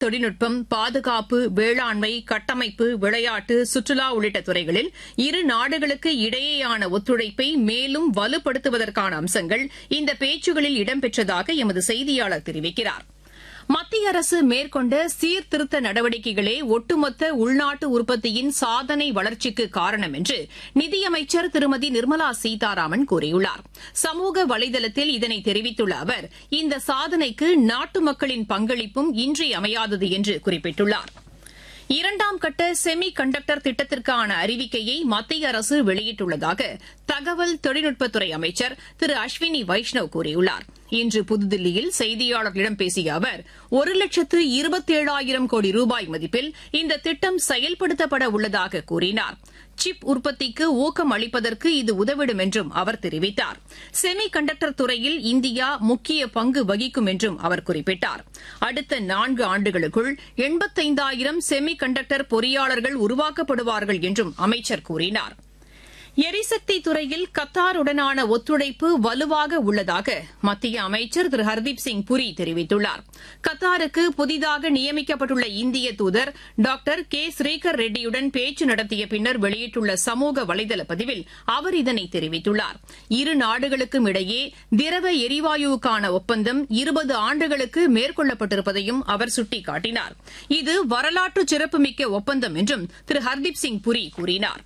தொழில்நுட்பம் பாதுகாப்பு வேளாண்மை கட்டமைப்பு விளையாட்டு சுற்றுலா உள்ளிட்ட துறைகளில் இரு நாடுகளுக்கு இடையேயான ஒத்துழைப்பை மேலும் வலுப்படுத்துவதற்கான அம்சங்கள் இந்த பேச்சுகளில் இடம்பெற்றதாக எமது செய்தியாளர் தெரிவிக்கிறார் மத்திய அரசு மேற்கொண்ட சீர்திருத்த நடவடிக்கைகளே ஒட்டுமொத்த உள்நாட்டு உற்பத்தியின் சாதனை வளர்ச்சிக்கு காரணம் என்று நிதியமைச்சர் திருமதி நிர்மலா சீதாராமன் கூறியுள்ளார் சமூக வலைதளத்தில் இதனை தெரிவித்துள்ள அவர் இந்த சாதனைக்கு நாட்டு மக்களின் பங்களிப்பும் இன்றியமையாதது என்று குறிப்பிட்டுள்ளார் இரண்டாம் கட்ட செமி கண்டக்டர் திட்டத்திற்கான அறிவிக்கையை மத்திய அரசு வெளியிட்டுள்ளதாக தகவல் தொழில்நுட்பத்துறை அமைச்சர் திரு அஸ்வினி வைஷ்ணவ் கூறியுள்ளார் இன்று புதுதில்லியில் செய்தியாளர்களிடம் பேசிய அவர் ஒரு லட்சத்து இருபத்தேழாயிரம் கோடி ரூபாய் மதிப்பில் இந்த திட்டம் செயல்படுத்தப்பட உள்ளதாக கூறினார் சிப் உற்பத்திக்கு ஊக்கம் அளிப்பதற்கு இது உதவிடும் என்றும் அவர் தெரிவித்தார் செமி கண்டக்டர் துறையில் இந்தியா முக்கிய பங்கு வகிக்கும் என்றும் அவர் குறிப்பிட்டார் அடுத்த நான்கு ஆண்டுகளுக்குள் எண்பத்தைந்தாயிரம் செமி கண்டக்டர் பொறியாளர்கள் உருவாக்கப்படுவார்கள் என்றும் அமைச்சர் கூறினார் எரிசக்தி துறையில் கத்தாருடனான ஒத்துழைப்பு வலுவாக உள்ளதாக மத்திய அமைச்சர் திரு ஹர்தீப் சிங் புரி தெரிவித்துள்ளார் கத்தாருக்கு புதிதாக நியமிக்கப்பட்டுள்ள இந்திய தூதர் டாக்டர் கே ஸ்ரீகர் ரெட்டியுடன் பேச்சு நடத்திய பின்னர் வெளியிட்டுள்ள சமூக வலைதள பதிவில் அவர் இதனை தெரிவித்துள்ளார் இரு நாடுகளுக்கும் இடையே திரவ எரிவாயுவுக்கான ஒப்பந்தம் இருபது ஆண்டுகளுக்கு மேற்கொள்ளப்பட்டிருப்பதையும் அவர் சுட்டிக்காட்டினார் இது வரலாற்று சிறப்புமிக்க ஒப்பந்தம் என்றும் திரு ஹர்தீப் சிங் புரி கூறினார்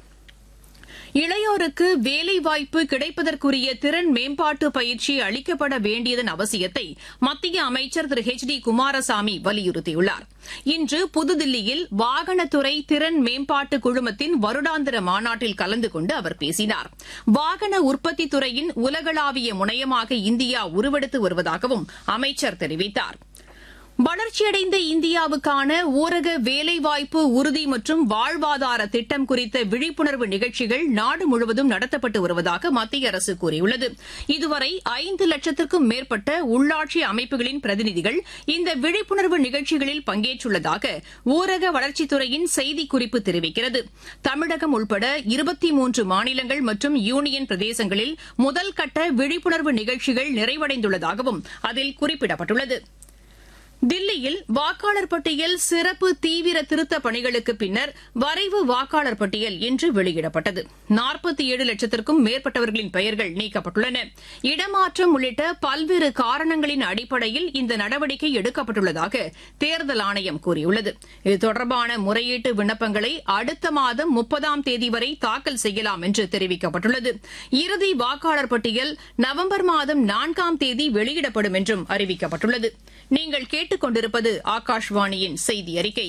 இளையோருக்கு வேலைவாய்ப்பு கிடைப்பதற்குரிய திறன் மேம்பாட்டு பயிற்சி அளிக்கப்பட வேண்டியதன் அவசியத்தை மத்திய அமைச்சர் திரு ஹெச் டி குமாரசாமி வலியுறுத்தியுள்ளார் இன்று புதுதில்லியில் வாகனத்துறை திறன் மேம்பாட்டு குழுமத்தின் வருடாந்திர மாநாட்டில் கலந்து கொண்டு அவர் பேசினார் வாகன உற்பத்தி துறையின் உலகளாவிய முனையமாக இந்தியா உருவெடுத்து வருவதாகவும் அமைச்சர் தெரிவித்தாா் வளர்ச்சியடைந்த இந்தியாவுக்கான ஊரக வேலைவாய்ப்பு உறுதி மற்றும் வாழ்வாதார திட்டம் குறித்த விழிப்புணர்வு நிகழ்ச்சிகள் நாடு முழுவதும் நடத்தப்பட்டு வருவதாக மத்திய அரசு கூறியுள்ளது இதுவரை ஐந்து லட்சத்திற்கும் மேற்பட்ட உள்ளாட்சி அமைப்புகளின் பிரதிநிதிகள் இந்த விழிப்புணர்வு நிகழ்ச்சிகளில் பங்கேற்றுள்ளதாக ஊரக வளர்ச்சித்துறையின் செய்திக்குறிப்பு தெரிவிக்கிறது தமிழகம் உட்பட இருபத்தி மூன்று மாநிலங்கள் மற்றும் யூனியன் பிரதேசங்களில் முதல் கட்ட விழிப்புணர்வு நிகழ்ச்சிகள் நிறைவடைந்துள்ளதாகவும் அதில் குறிப்பிடப்பட்டுள்ளது தில்லியில் வாக்காளர் பட்டியல் சிறப்பு தீவிர திருத்தப் பணிகளுக்கு பின்னர் வரைவு வாக்காளர் பட்டியல் இன்று வெளியிடப்பட்டது நாற்பத்தி ஏழு லட்சத்திற்கும் மேற்பட்டவர்களின் பெயர்கள் நீக்கப்பட்டுள்ளன இடமாற்றம் உள்ளிட்ட பல்வேறு காரணங்களின் அடிப்படையில் இந்த நடவடிக்கை எடுக்கப்பட்டுள்ளதாக தேர்தல் ஆணையம் கூறியுள்ளது இது தொடர்பான முறையீட்டு விண்ணப்பங்களை அடுத்த மாதம் முப்பதாம் தேதி வரை தாக்கல் செய்யலாம் என்று தெரிவிக்கப்பட்டுள்ளது இறுதி வாக்காளர் பட்டியல் நவம்பர் மாதம் நான்காம் தேதி வெளியிடப்படும் என்றும் அறிவிக்கப்பட்டுள்ளது நீங்கள் கேட்டுக் கொண்டிருப்பது ஆகாஷ்வாணியின் செய்தி அறிக்கை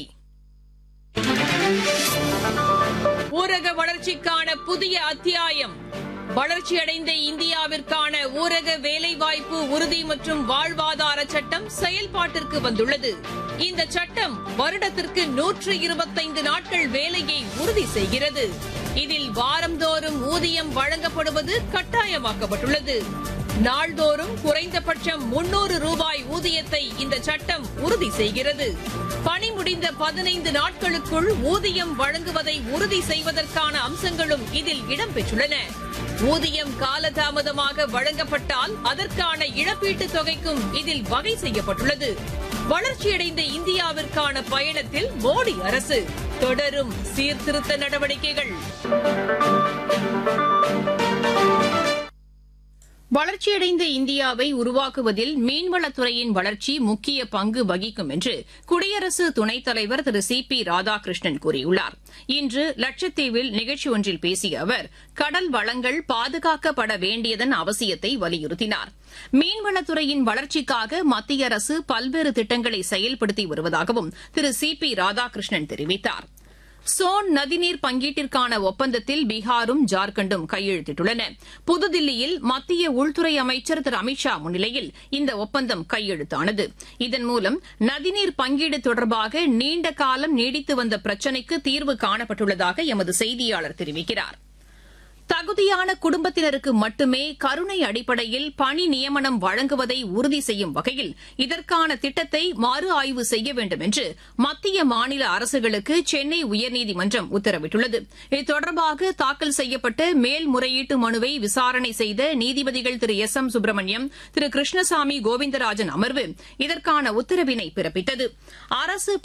ஊரக வளர்ச்சிக்கான புதிய அத்தியாயம் வளர்ச்சியடைந்த இந்தியாவிற்கான ஊரக வேலைவாய்ப்பு உறுதி மற்றும் வாழ்வாதார சட்டம் செயல்பாட்டிற்கு வந்துள்ளது இந்த சட்டம் வருடத்திற்கு நூற்று இருபத்தைந்து நாட்கள் வேலையை உறுதி செய்கிறது இதில் வாரந்தோறும் ஊதியம் வழங்கப்படுவது கட்டாயமாக்கப்பட்டுள்ளது நாள்தோறும் குறைந்தபட்சம் முன்னூறு ரூபாய் ஊதியத்தை இந்த சட்டம் உறுதி செய்கிறது பணி முடிந்த பதினைந்து நாட்களுக்குள் ஊதியம் வழங்குவதை உறுதி செய்வதற்கான அம்சங்களும் இதில் இடம்பெற்றுள்ளன ஊதியம் காலதாமதமாக வழங்கப்பட்டால் அதற்கான இழப்பீட்டுத் தொகைக்கும் இதில் வகை செய்யப்பட்டுள்ளது வளர்ச்சியடைந்த இந்தியாவிற்கான பயணத்தில் மோடி அரசு தொடரும் சீர்திருத்த நடவடிக்கைகள் வளர்ச்சியடைந்த இந்தியாவை உருவாக்குவதில் மீன்வளத்துறையின் வளர்ச்சி முக்கிய பங்கு வகிக்கும் என்று குடியரசு துணைத் தலைவர் திரு சி பி ராதாகிருஷ்ணன் கூறியுள்ளார் இன்று லட்சத்தீவில் நிகழ்ச்சி ஒன்றில் பேசிய அவர் கடல் வளங்கள் பாதுகாக்கப்பட வேண்டியதன் அவசியத்தை வலியுறுத்தினார் மீன்வளத்துறையின் வளர்ச்சிக்காக மத்திய அரசு பல்வேறு திட்டங்களை செயல்படுத்தி வருவதாகவும் திரு சி பி ராதாகிருஷ்ணன் தெரிவித்தாா் சோன் நதிநீர் பங்கீட்டிற்கான ஒப்பந்தத்தில் பீகாரும் ஜார்க்கண்டும் கையெழுத்திட்டுள்ளன புதுதில்லியில் மத்திய உள்துறை அமைச்சர் திரு அமித்ஷா முன்னிலையில் இந்த ஒப்பந்தம் கையெழுத்தானது இதன் மூலம் நதிநீர் பங்கீடு தொடர்பாக நீண்ட காலம் நீடித்து வந்த பிரச்சினைக்கு தீர்வு காணப்பட்டுள்ளதாக எமது செய்தியாளர் தெரிவிக்கிறார் தகுதியான குடும்பத்தினருக்கு மட்டுமே கருணை அடிப்படையில் பணி நியமனம் வழங்குவதை உறுதி செய்யும் வகையில் இதற்கான திட்டத்தை மறு ஆய்வு செய்ய வேண்டும் என்று மத்திய மாநில அரசுகளுக்கு சென்னை உயர்நீதிமன்றம் உத்தரவிட்டுள்ளது இது தொடர்பாக தாக்கல் செய்யப்பட்ட மேல்முறையீட்டு மனுவை விசாரணை செய்த நீதிபதிகள் திரு எஸ் எம் சுப்பிரமணியம் திரு கிருஷ்ணசாமி கோவிந்தராஜன் அமர்வு இதற்கான உத்தரவினை பிறப்பித்தது அரசு